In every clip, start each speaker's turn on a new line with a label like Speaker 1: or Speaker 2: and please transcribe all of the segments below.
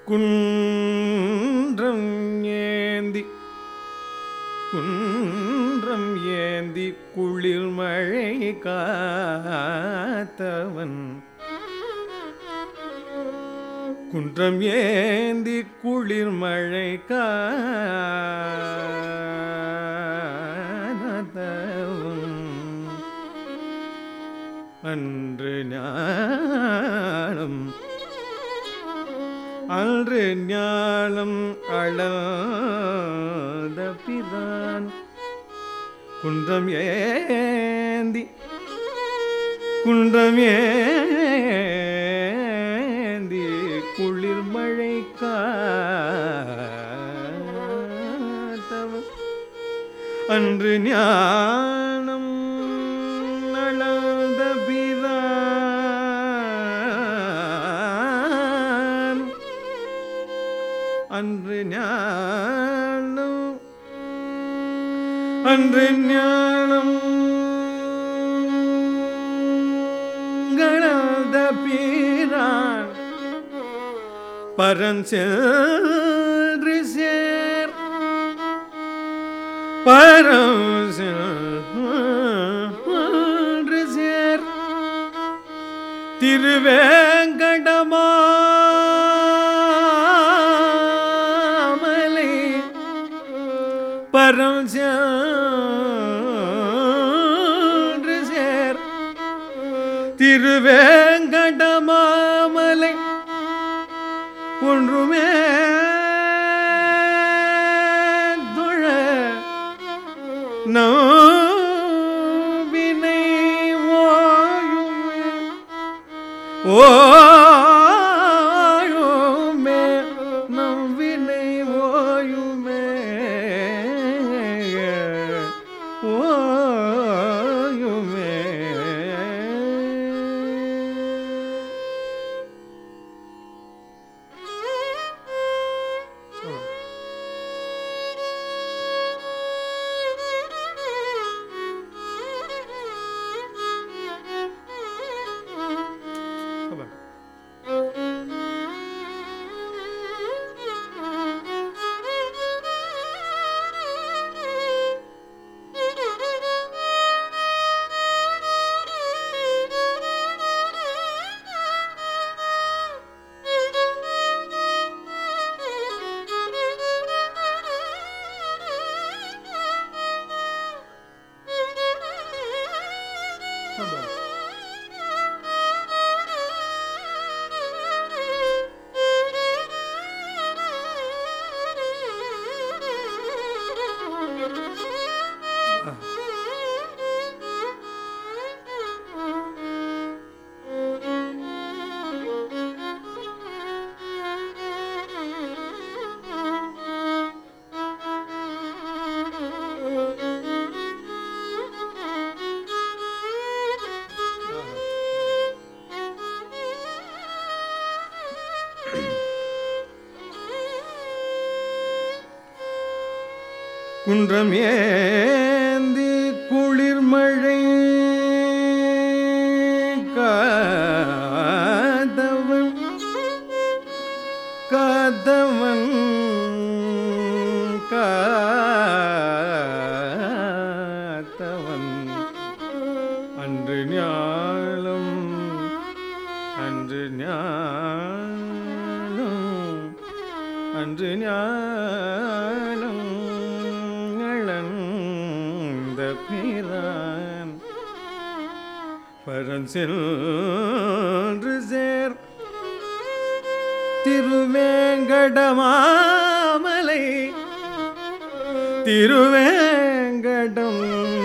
Speaker 1: குன்றம் ஏந்தி குன்றம் ஏந்தி குளிர் மழை காத்தவன் குன்றம் ஏந்தி குளிர் மழை காத்தவன் அன்று ஞானம் அன்று ஞானம் அளந்த பிரான் குன்றம் ஏந்தி குன்றம் ஏந்தி குளிர் மழை காத்தவன் அன்று ஞானம் அளந்த பிரான் அன்று ஞானம் அன்று ஞானம் கணந்த பீரான் பரன் சென்று சேர் பரம் சென்று சேர் திருவேங்கடமாமலை பரம் சென்று சேர் திருவேங்கடமாமலை ஒன்றுமே துழ நோவினை ஓயுமே ஓயுமே நம்பினை ஓயுமே ஓயுமே குன்றம் ஏந்தி குளிர் மழை காதவன் காதவன் காத்தவன் அன்று ஞாலம் அன்று ஞானம் அன்று ஞானம் இழந்த பிரான் பரன் சென்று சேர் திருவேங்கடமாமலை திருவேங்கடம்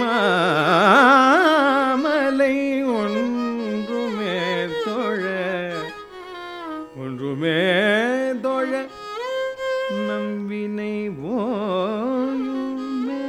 Speaker 1: மாமலை ஒன்றுமே தொழ ஒன்றுமே தொழ நம்பினை ஓயுமே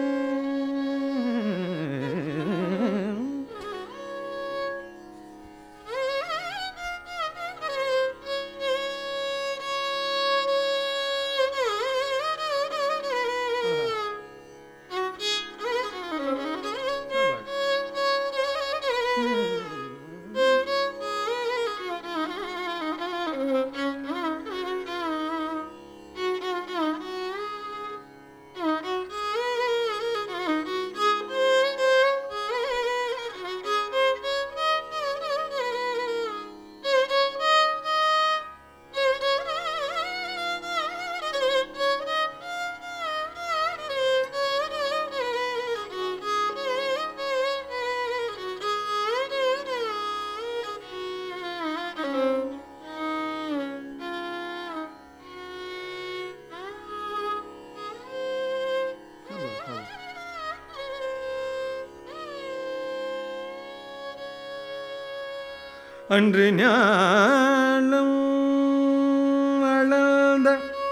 Speaker 1: அன்று ஞானம் வளர்ந்த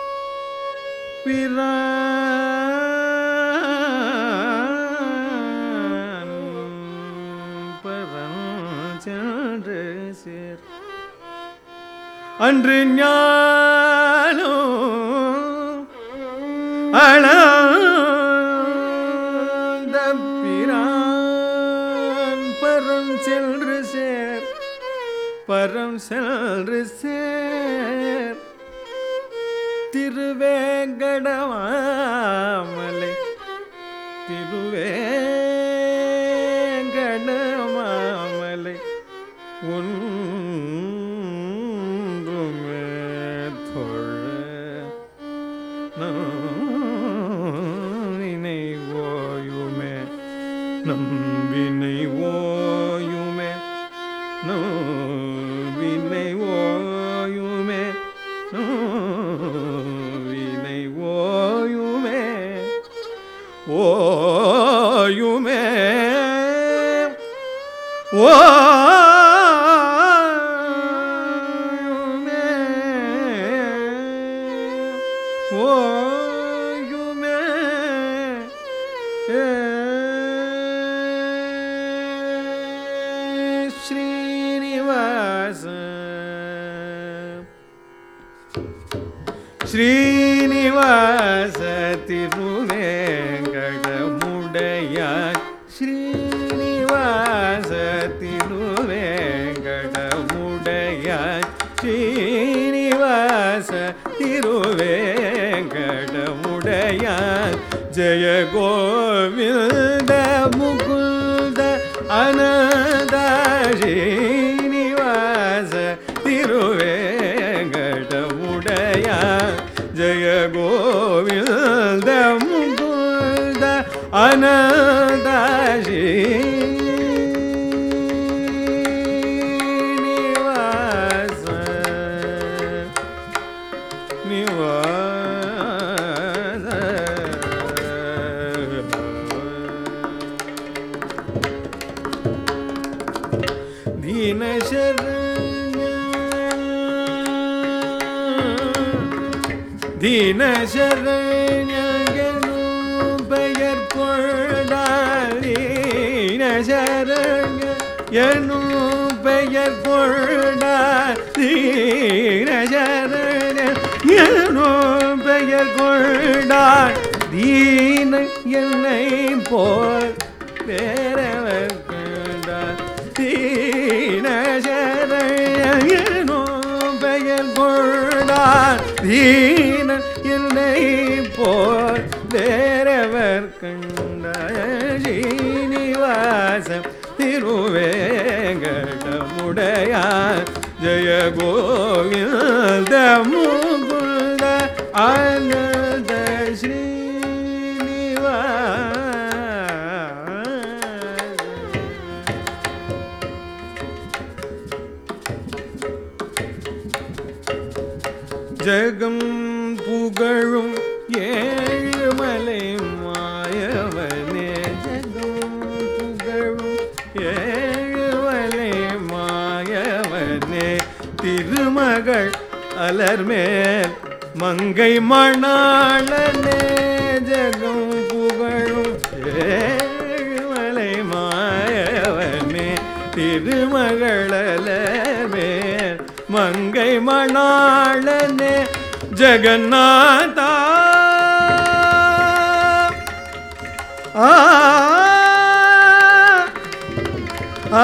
Speaker 1: பிரான் பரஞ்சென்று சேர் அன்று ஞானோ அளந்த பிரான் பரம் சென்று சேர் பரம் சென்று சேர் திருவேங்கடமாமலை திருவேங்கடமாமலை ஒன்றுமே தொழ நம்பினை ஓயுமே நம்பினை ஓயுமே நம்பினை ஓயுமே நம்பினை ஓயுமே ஓயுமே ஓயுமே ஓயுமே ஸ்ரீனிவாச ஸ்ரீனிவாச திருவேங்கடமுடையாய் ஸ்ரீனிவாச திருவேங்கடமுடையாய் ஸ்ரீனிவாச திருவேங்கடமுடையாய் ஜெய கோவிந்த முகுந்த அனந்த ஸ்ரீனிவாச திருவேங்கடமுடையாய் ஜெய கோவிந்த முகுந்த அனந்த ஸ்ரீனிவாச நிவாச தீனசரண்யனும் பெயர் கொண்டால் தீனசரண்ய எனும் பெயர் கொண்டால் தீனசரண்ய எனும் பெயர் கொண்டால் தீன என்னை போல் வேறவர் கொண்டால் தீனசரண்யனோ பெயர் கொண்டார் தீன என்னை போல் வேறவர் கண்டார் ஸ்ரீனிவாசம் திருவேங்கடமுடையார் ஜெய கோவிந்த முகுந்த ஆனந்த ஸ்ரீனிவாச ஜகம் புகழும் ஏழுமலை மாயவனே ஜகம் புகழும் ஏழுமலை மாயவனே திருமகள் அலர்மேல் மங்கை மணாளனே ஜகம் புகழும் ஏழுமலை மாயவனே திருமகள் அலர்மேல் மங்கை மணாளனே ஜெகநாதா ஆ ஆ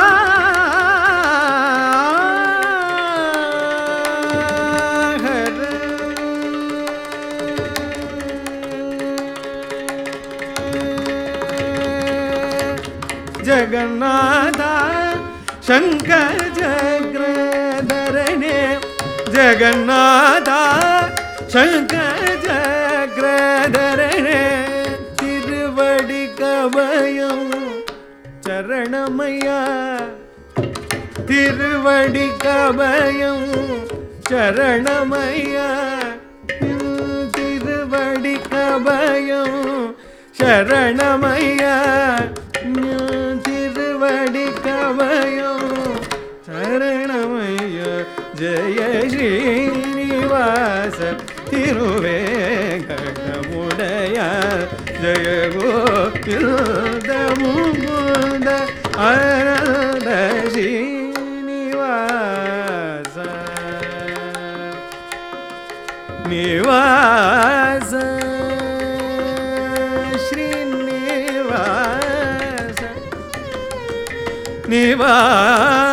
Speaker 1: ಜಗನ್ನಾಥ ಶಂಕರ ಜಗ್ರಧರಣೆ ಜಗನ್ನಾಥ ಶಂಕರ ಜಗ್ರಧರಣೆ ತಿರುವಡಿ ಕವಯಂ ಚರಣಮಯ್ಯ திருவடி கபயம் சரணமையா திருவடி கபயம் சரணமையா திருவடி கபயம் சரண ஜெய ஸ்ரீனிவாச திருவேங்கடமுடைய ஜெய கோவிந்த முகுந்த அனந்த ஸ்ரீனிவாச நிவாச ஸ்ரீனிவாச நிவாச